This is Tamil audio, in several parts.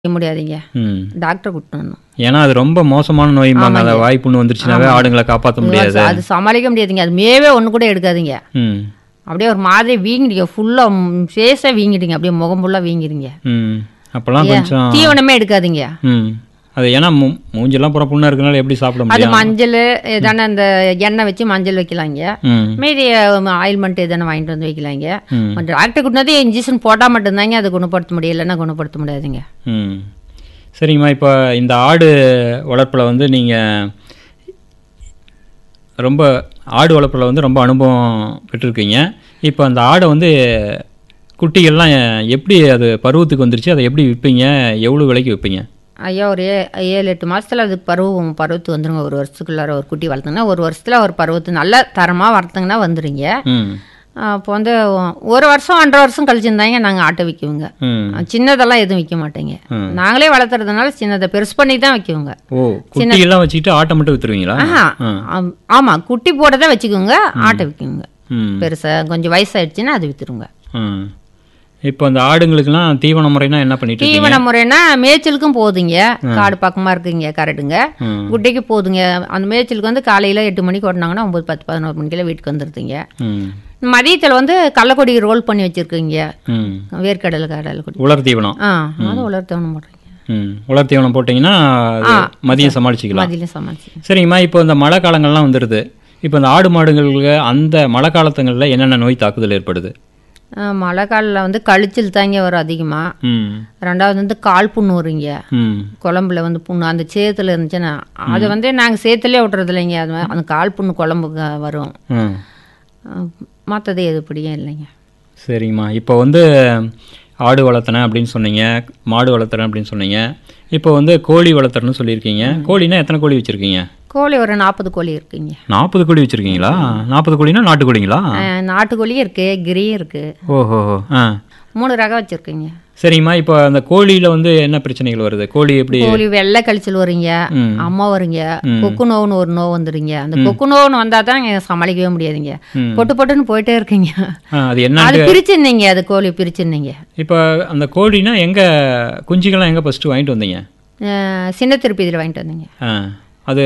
வைக்க முடியாதுங்க ம் டாக்டர் கூட்டணும் ஏன்னா அது ரொம்ப மோசமான நோய்ம்பாங்க அதை வாய்ப்புண்ணு வந்துருச்சுனாவே ஆடுங்களை காப்பாற்ற முடியாது அது சமாளிக்க முடியாதுங்க அது மேவே ஒன்று கூட எடுக்காதுங்க ம் அப்படியே ஒரு மாதிரி வீங்கிடுங்க ஃபுல்லாக ஃபேஸாக வீங்கிடுங்க அப்படியே முகம் ஃபுல்லாக வீங்கிடுங்க ம் அப்போல்லாம் கொஞ்சம் தீவனமே எடுக்காதுங்க ம் அது ஏன்னா மூ- மூஞ்செல்லாம் புற புண்ணா இருக்கனால எப்படி சாப்பிட அது முடியும் மஞ்சள் எதான அந்த எண்ணெய் வச்சு மஞ்சள் வைக்கலாங்க ம் மீதி ஆயில்மெண்ட் எதனா வாங்கிட்டு வந்து வைக்கலாங்க ம். டாக்டர் கூட்டினது இன்ஜெக்ஷன் போட்டால் மட்டும்தாங்க அதை குணப்படுத்த முடியும் இல்லைன்னா குணப்படுத்த முடியாதுங்க ம் சரிங்கம்மா இப்போ இந்த ஆடு வளர்ப்பில் வந்து நீங்கள் ரொம்ப ஆடு வளர்ப்பில் வந்து ரொம்ப அனுபவம் பெற்றிருக்கீங்க இப்போ அந்த ஆடை வந்து குட்டிகள்லாம் எப்படி அது பருவத்துக்கு வந்துருச்சு அதை எப்படி விற்பீங்க எவ்வளோ விலைக்கு விற்பீங்க ஐயா ஒரு ஏ ஏழு எட்டு மாசத்துல அது பருவம் பருவத்து வந்துருங்க ஒரு வருஷத்துக்குள்ளார ஒரு குட்டி வளர்த்துங்கன்னா ஒரு வருஷத்துல ஒரு பருவத்து நல்ல தரமாக வளர்த்துங்கன்னா வந்துருங்க ம் அப்போ வந்து ஒரு வருஷம் ஒன்றரை வருஷம் கழிச்சிருந்தாங்க நாங்கள் ஆட்டை விற்குவோங்க ம் சின்னதெல்லாம் எதுவும் விற்க மாட்டேங்க ம். நாங்களே வளர்த்துறதுனால சின்னதை பெருசு பண்ணி தான் வைக்குவோங்க ஓ குட்டியெல்லாம் வச்சுக்கிட்டு ஆட்டை மட்டும் விற்றுருவீங்களா ஆஹா ஆம், ஆமா குட்டி போட தான் வச்சுக்கோங்க ஆட்டை விற்குங்க ம் பெருசா கொஞ்சம் வயசாயிடுச்சுன்னா அது விற்றுருங்க ம் இப்போ அந்த ஆடுங்களுக்கெல்லாம் தீவன முறைனா என்ன பண்ணிட்டு இருக்கீங்க தீவன முறைன்னா மேய்ச்சலுக்கும் போகுதுங்க காடு பக்கமாக இருக்குங்க கரெக்டுங்க ம் குட்டைக்கு போகுதுங்க அந்த மேய்ச்சலுக்கு வந்து காலையில் எட்டு மணிக்கு ஓட்டினாங்கன்னா ஒம்பது பத்து பதினோரு மணிக்கெல்லாம் வீட்டுக்கு வந்துடுதுங்க ம் மதியத்தில் வந்து கடலக்கொடி ரோல் பண்ணி வச்சுருக்குங்க ம் வேர்க்கடலை கடலைக்கொடி உலர் தீவனம் ஆ அது உலர்த்தவனும் போடுறீங்க ம் உலர் தீவனம் போட்டிங்கன்னா அது மதியம் சமாளிச்சுக்கலாம் மதியம் சமாளிச்சு சரிங்கம்மா இப்போ இந்த மழை காலங்கள்லாம் வந்துடுது இப்போ இந்த ஆடு மாடுங்களுக்கு அந்த மழை காலத்துங்களில் என்னென்ன நோய் தாக்குதல் ஏற்படுது மழை காலில் வந்து கழிச்சல் தாங்க வரும் அதிகமாக ம் ரெண்டாவது வந்து கால் புண்ணு வருங்க ம் குழம்புல வந்து புண்ணு அந்த சேத்துல இருந்துச்சுன்னா அதை வந்து நாங்கள் சேத்துலேயே விட்றது இல்லைங்க அது மா- அந்த கால் புண்ணு குழம்புக்கு வரும் ம் மற்றது எதுப்படியும் இல்லைங்க சரிங்கம்மா இப்போ வந்து ஆடு வளர்த்தனேன் அப்படின்னு சொன்னீங்க மாடு வளர்த்துறேன் அப்படின்னு சொன்னீங்க இப்போ வந்து கோழி வளர்த்துறேன்னு சொல்லியிருக்கீங்க கோழினா எத்தனை கோழி வச்சுருக்கீங்க கோழி ஒரு நாற்பது கோழி இருக்குங்க நாற்பது கோழி வச்சுருக்கீங்களா நாற்பது கோழினா நாட்டுக்கோழிங்களா அஹ், நாட்டுக்கோழியும் இருக்கு கிரியும் இருக்கு ஓஹோ ஆ மூணு ரகம் வச்சிருக்கீங்க சரிங்கம்மா இப்போ அந்த கோழியில் வந்து என்ன பிரச்சனைகள் வருது கோழி எப்படி கோழி வெள்ளை கழிச்சல் வருங்க ம் அம்மா வருங்க கொக்கு நோவுன்னு ஒரு நோவு வந்துருங்க அந்த கொக்கு நோவுன்னு வந்தால் தான் இங்க சமாளிக்கவே முடியாதுங்க ம். பொட்டு பொட்டுன்னு போயிட்டே இருக்கீங்க ஆ அது என்ன அது பிரிச்சிருந்தீங்க அது கோழி பிரிச்சிருந்தீங்க இப்போ அந்த கோழினா எங்கே குஞ்சுகள்லாம் எங்கே ஃபஸ்ட்டு வாங்கிட்டு வந்தீங்க அஹ், சின்ன திருப்பதியில் வாங்கிட்டு வந்தீங்க ஆ அது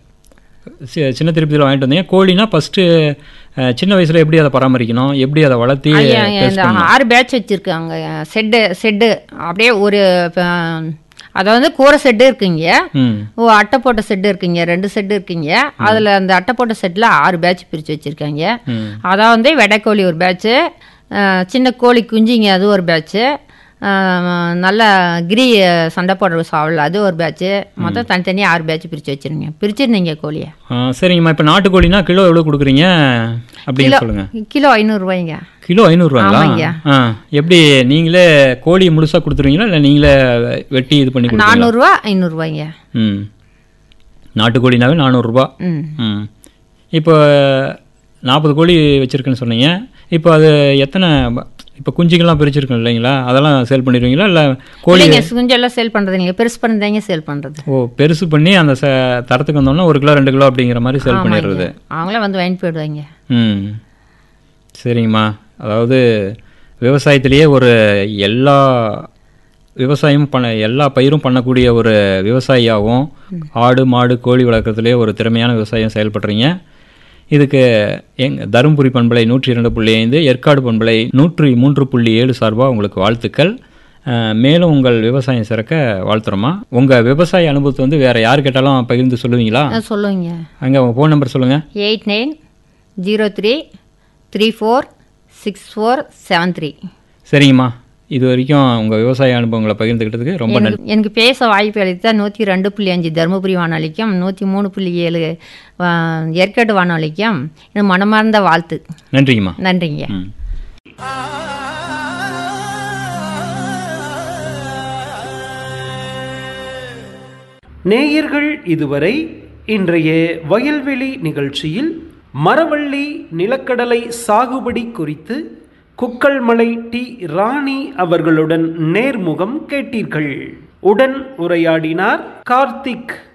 சி- சின்ன திருப்பதியில் வாங்கிட்டு வந்தீங்க கோழினா ஃபஸ்ட்டு சின்ன வயசில் எப்படி அதை பராமரிக்கணும் எப்படி அதை வளர்த்தி ஐயா, இந்த ஆறு பேட்ச் வச்சிருக்காங்க செட்டு செட்டு அப்படியே ஒரு அஹ், அதாவது கூரை செட்டு இருக்குங்க ம் ஓ அட்டை போட்ட செட்டு இருக்குங்க ரெண்டு செட்டு இருக்குங்க அதில் அந்த அட்டை போட்ட செட்டில் ஆறு பேட்ச் பிரித்து வச்சுருக்காங்க ம் அதான் வந்து வெடைக்கோழி ஒரு பேட்ச்சு சின்ன கோழி குஞ்சிங்க அது ஒரு பேட்ச்சு நல்ல கிரி சண்டை போடுற சாவல் அது ஒரு பேட்ச்சு மொத்தம் தனித்தனியாக ஆறு பேட்ச் பிரித்து வச்சுருங்க பிரிச்சிருந்தீங்க கோழியை ஆ, சரிங்கம்மா இப்போ நாட்டுக்கோழினா கிலோ எவ்வளோ கொடுக்குறீங்க அப்படின்னு சொல்லுங்கள் கிலோ ஐநூறுரூவாய்ங்க கிலோ ஐநூறுரூவாங்களா ஆமாய்யா. ஆ எப்படி நீங்களே கோழி முழுசாக கொடுத்துருவீங்களா இல்லை நீங்களே வெட்டி இது பண்ணி கொடுத்துருவீங்களா நானூறுரூவா ஐநூறுரூவாய்ங்க ம் நாட்டுக்கோழினாவே நானூறுரூபா ம் ம் இப்போ நாற்பது கோழி வச்சுருக்குன்னு சொன்னீங்க இப்போ அது எத்தனை ப- இப்போ குஞ்சுகள்லாம் பிரிச்சிருக்கோம் இல்லைங்களா அதெல்லாம் சேல் பண்ணிடுவீங்களா இல்லை கோழி இல்லைங்க குஞ்செல்லாம் சேல் பண்ணுறது நீங்கள் பெருசு பண்ணதாங்க சேல் பண்ணுறது ஓ பெருசு பண்ணி அந்த ச தரத்துக்கு வந்தோம்னா ஒரு கிலோ ரெண்டு கிலோ அப்படிங்கிற மாதிரி சேல் பண்ணிடுறது அவங்களே வந்து வாங்கிட்டு போயிடுவாங்க ம் சரிங்கம்மா அதாவது விவசாயத்திலேயே ஒரு எல்லா விவசாயமும் பண்ண எல்லா பயிரும் பண்ணக்கூடிய ஒரு விவசாயியாகவும் ஆடு மாடு கோழி வளர்க்குறதுலேயே ஒரு திறமையான விவசாயம் செயல்படுறீங்க இதுக்கு எங் தருமபுரி பண்பலை நூற்றி இரண்டு புள்ளி ஐந்து ஏற்காடு பண்பலை நூற்றி மூன்று புள்ளி ஏழு சார்பாக உங்களுக்கு வாழ்த்துக்கள் அஹ், மேலும் உங்கள் விவசாயம் சிறக்க வாழ்த்துறோமா உங்கள் விவசாய அனுபவத்தை வந்து வேறு யார் கேட்டாலும் பகிர்ந்து சொல்லுவீங்களா ஆ, சொல்லுங்க அங்கே உங்கள் ஃபோன் நம்பர் சொல்லுங்கள் eight nine zero three three four six four seven three சரிங்கம்மா இது வரைக்கும் உங்கள் விவசாய அனுபவங்களை பகிர்ந்துக்கிட்டதுக்கு ரொம்ப நன்றி எனக்கு எனக்கு பேச வாய்ப்பு அளித்த நூற்றி ரெண்டு புள்ளி அஞ்சு தருமபுரி வானொலிக்கும் நூற்றி மூணு புள்ளி ஏழு ஆ, ஏற்காடு வானொலிக்கும் எனக்கு மனமார்ந்த வாழ்த்து நன்றிங்கம்மா நன்றிங்க ம் நேயர்கள் இதுவரை இன்றைய வயல்வெளி நிகழ்ச்சியில் மரவள்ளி நிலக்கடலை சாகுபடி குறித்து குக்கள்மலை டி ராணி அவர்களுடன் நேர்முகம் கேட்டீர்கள் உடன் உரையாடினார் கார்த்திக்